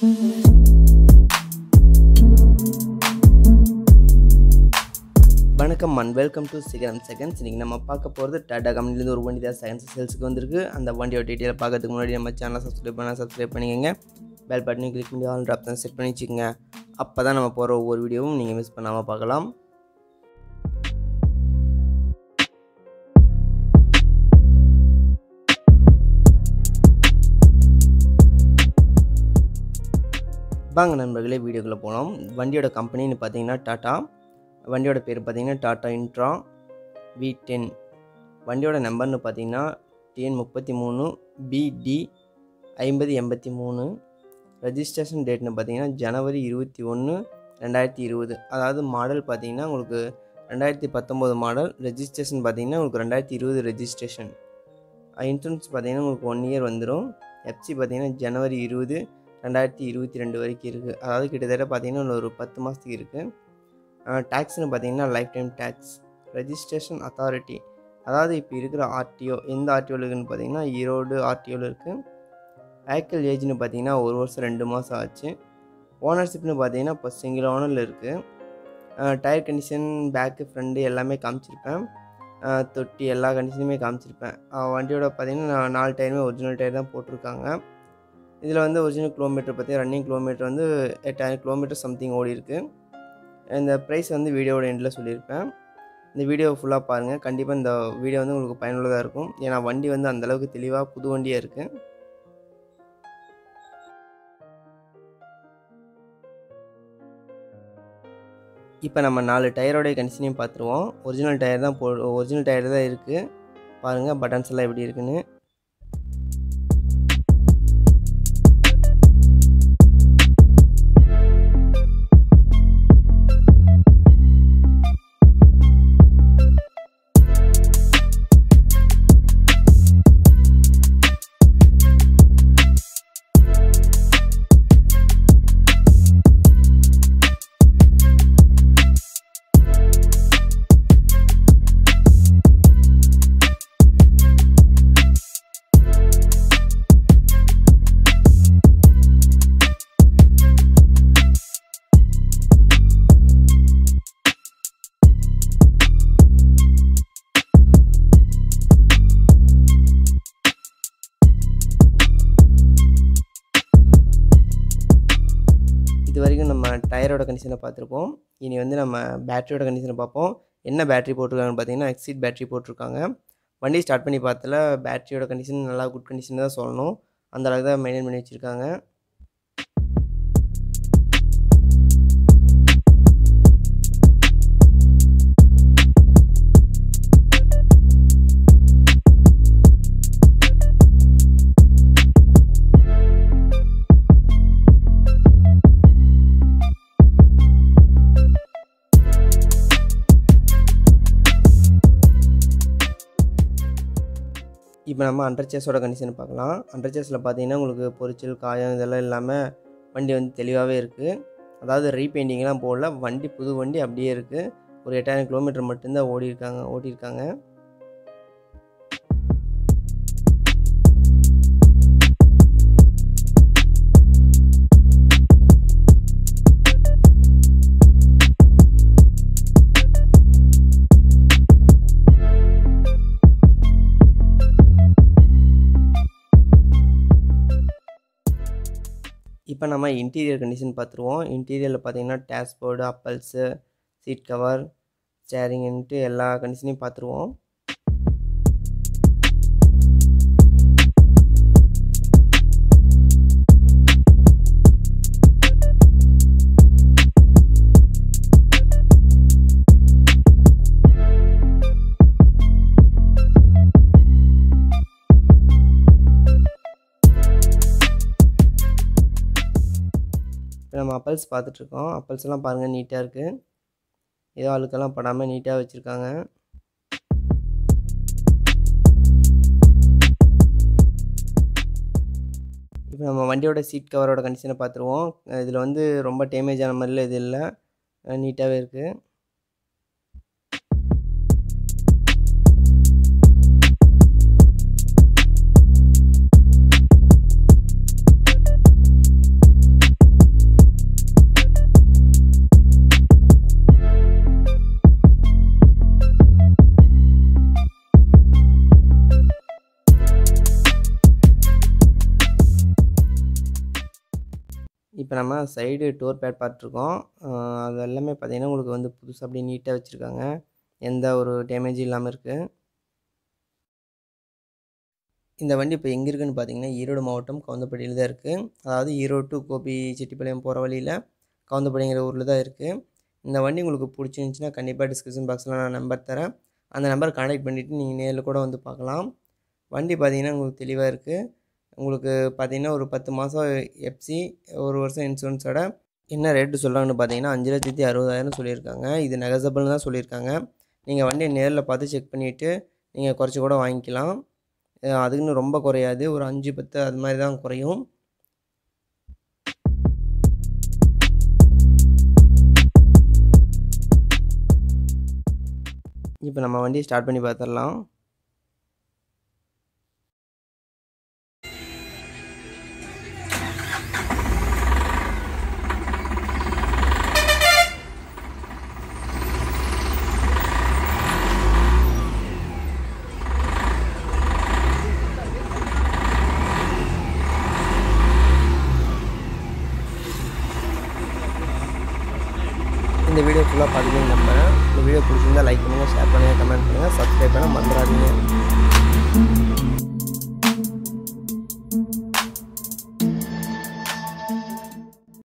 வணக்கம் and welcome to Sigaram seconds இன்றைக்கி நம்ம பார்க்க போகிறது டாடா கம்பெனிலேருந்து ஒரு வண்டி தான் செகண்ட்ஸ் சேல்ஸுக்கு வந்திருக்கு அந்த வண்டியோட டீட்டெயில் பார்க்கறதுக்கு முன்னாடி நம்ம சேனலை சப்ஸ்கிரைப் பண்ணால் சப்ஸ்கிரைப் பண்ணிக்கோங்க பெல் பட்டனையும் கிளிக் பண்ணி ஆல் ட்ராப் தான் செட் பண்ணி வச்சுக்கோங்க அப்போ தான் நம்ம போகிற ஒவ்வொரு வீடியோவும் நீங்கள் மிஸ் பண்ணாமல் பார்க்கலாம் வாங்க நண்பர்களே வீடியோக்குள்ளே போகலாம் வண்டியோட கம்பெனின்னு பார்த்தீங்கன்னா டாட்டா வண்டியோட பேர் பார்த்தீங்கன்னா டாட்டா இன்ட்ரா வி டென் வண்டியோட நம்பர்னு பார்த்தீங்கன்னா டிஎன் முப்பத்தி மூணு பிடி ஐம்பது எண்பத்தி மூணு ரெஜிஸ்ட்ரேஷன் டேட்னு பார்த்தீங்கன்னா ஜனவரி இருபத்தி ஒன்று ரெண்டாயிரத்தி இருபது அதாவது மாடல் பார்த்தீங்கன்னா உங்களுக்கு ரெண்டாயிரத்தி பத்தொம்போது மாடல் ரெஜிஸ்ட்ரேஷன் பார்த்தீங்கன்னா உங்களுக்கு ரெண்டாயிரத்தி இருபது ரெஜிஸ்ட்ரேஷன் இன்சூரன்ஸ் பார்த்தீங்கன்னா உங்களுக்கு ஒன் இயர் வந்துடும் எஃப்சி பார்த்தீங்கன்னா ஜனவரி இருபது ரெண்டாயிரத்தி இருபத்தி ரெண்டு வரைக்கும் இருக்குது அதாவது கிட்டத்தட்ட பார்த்தீங்கன்னா இன்னும் ஒரு பத்து மாதத்துக்கு இருக்குது டேக்ஸ்னு பார்த்தீங்கன்னா life time tax registration authority அதாவது இப்போ இருக்கிற ஆர்டிஓ எந்த ஆர்டிஓவில் இருக்குன்னு பார்த்தீங்கன்னா ஈரோடு ஆர்டிஓவில் இருக்குது வெஹிக்கிள் ஏஜ்னு பார்த்தீங்கன்னா ஒரு வருஷம் ரெண்டு மாதம் ஆச்சு ஓனர்ஷிப்னு பார்த்தீங்கன்னா இப்போ சிங்கிள் ஓனரில் இருக்குது டயர் கண்டிஷன் பேக்கு ஃப்ரண்ட்டு எல்லாமே காமிச்சிருப்பேன் தொட்டி எல்லா கண்டிஷனுமே காமிச்சிருப்பேன் வண்டியோட பார்த்தீங்கன்னா நாலு டயருமே ஒரிஜினல் டயர் தான் போட்டிருக்காங்க இதில் வந்து ஒரிஜினல் கிலோமீட்டர் பற்றி ரன்னிங் கிலோமீட்டர் வந்து எட்டாயிரம் கிலோமீட்டர் சம்திங் ஓடி இருக்குது இந்த ப்ரைஸ் வந்து வீடியோவோட எண்டில் சொல்லியிருப்பேன் இந்த வீடியோவை ஃபுல்லாக பாருங்கள் கண்டிப்பாக இந்த வீடியோ வந்து உங்களுக்கு பயனுள்ளதாக இருக்கும் ஏன்னா வண்டி வந்து அந்தளவுக்கு தெளிவாக புது வண்டியாக இருக்குது இப்போ நம்ம நாலு டயரோடைய கண்டிஷனையும் பார்த்துருவோம் ஒரிஜினல் டயர் தான் போ ஒரிஜினல் டயர் தான் இருக்குது பாருங்கள் பட்டன்ஸ் எல்லாம் எப்படி இருக்குன்னு இது வரைக்கும் நம்ம டயரோட கண்டிஷனை பார்த்துருப்போம் இனி வந்து நம்ம பேட்டரியோட கண்டிஷனை பார்ப்போம் என்ன பேட்டரி போட்டிருக்காங்கன்னு பார்த்தீங்கன்னா எக்ஸிட் பேட்டரி போட்டிருக்காங்க வண்டி ஸ்டார்ட் பண்ணி பார்த்தல பேட்டரியோட கண்டிஷன் நல்லா குட் கண்டிஷன் தான் சொல்லணும் அந்த அளவுக்கு தான் மெயின்டைன் பண்ணி வச்சுருக்காங்க இப்போ நம்ம அண்டர் சேஸோட கண்டிஷன் பார்க்கலாம் அண்டர் சேஸில் பார்த்தீங்கன்னா உங்களுக்கு பொரிச்சல் காயம் இதெல்லாம் இல்லாமல் வண்டி வந்து தெளிவாகவே இருக்குது அதாவது ரீபெயிண்டிங்லாம் போடல வண்டி புது வண்டி அப்படியே இருக்குது ஒரு எட்டாயிரம் கிலோமீட்டர் மட்டும்தான் ஓடி இருக்காங்க ஓட்டியிருக்காங்க இப்போ நம்ம இன்டீரியர் கண்டிஷன் பார்த்துருவோம் இன்டீரியரில் பார்த்தீங்கன்னா டேஷ்போர்டு அப்பல்ஸு சீட் கவர் ஸ்டேரிங்ன்ட்டு எல்லா கண்டிஷனையும் பார்த்துருவோம் இப்போ நம்ம அப்பல்ஸ் பார்த்துட்ருக்கோம் அப்பல்ஸ் எல்லாம் பாருங்கள் நீட்டாக இருக்குது ஏதோ அழுக்கெல்லாம் படாமல் நீட்டாக வச்சுருக்காங்க இப்போ நம்ம வண்டியோட சீட் கவரோட கண்டிஷனை பார்த்துருவோம் இதில் வந்து ரொம்ப டேமேஜ் ஆன மாதிரிலாம் இது இல்லை நீட்டாகவே இருக்குது இப்போ நம்ம சைடு டோர் பேட் பார்த்துருக்கோம் அது எல்லாமே பார்த்திங்கன்னா உங்களுக்கு வந்து புதுசாக அப்படியே நீட்டாக வச்சுருக்காங்க எந்த ஒரு டேமேஜும் இல்லாமல் இருக்குது இந்த வண்டி இப்போ எங்கே இருக்குதுன்னு பார்த்தீங்கன்னா ஈரோடு மாவட்டம் கவுந்தப்படியில் தான் இருக்குது அதாவது ஈரோடு டு கோபி செட்டிப்பாளையம் போகிற வழியில் கவுந்தப்படிங்கிற ஊரில் தான் இருக்குது இந்த வண்டி உங்களுக்கு பிடிச்சிருந்துச்சின்னா கண்டிப்பாக டிஸ்கிரிப்ஷன் பாக்ஸில் நான் நம்பர் தரேன் அந்த நம்பர் கான்டாக்ட் பண்ணிவிட்டு நீங்கள் நேரில் கூட வந்து பார்க்கலாம் வண்டி பார்த்தீங்கன்னா உங்களுக்கு தெளிவாக இருக்குது உங்களுக்கு பார்த்தீங்கன்னா ஒரு பத்து மாதம் எஃப்சி ஒரு வருஷம் இன்சூரன்ஸோட என்ன ரேட்டு சொல்கிறாங்கன்னு பார்த்தீங்கன்னா அஞ்சு லட்சத்தி அறுபதாயிரம் சொல்லியிருக்காங்க இது நெகசபிள்னு தான் சொல்லியிருக்காங்க நீங்கள் வண்டியை நேரில் பார்த்து செக் பண்ணிவிட்டு நீங்கள் குறைச்சி கூட வாங்கிக்கலாம் அதுக்குன்னு ரொம்ப குறையாது ஒரு அஞ்சு பத்து அது மாதிரி தான் குறையும் இப்போ நம்ம வண்டியை ஸ்டார்ட் பண்ணி பார்த்துடலாம் இந்த வீடியோ ஃபுல்லாக பார்த்துக்கிங்க நம்புறேன் இந்த வீடியோ பிடிச்சிருந்தா லைக் பண்ணுங்கள் ஷேர் பண்ணுங்கள் கமெண்ட் பண்ணுங்கள் சப்ஸ்கிரைப் பண்ண மறந்துடாதீங்க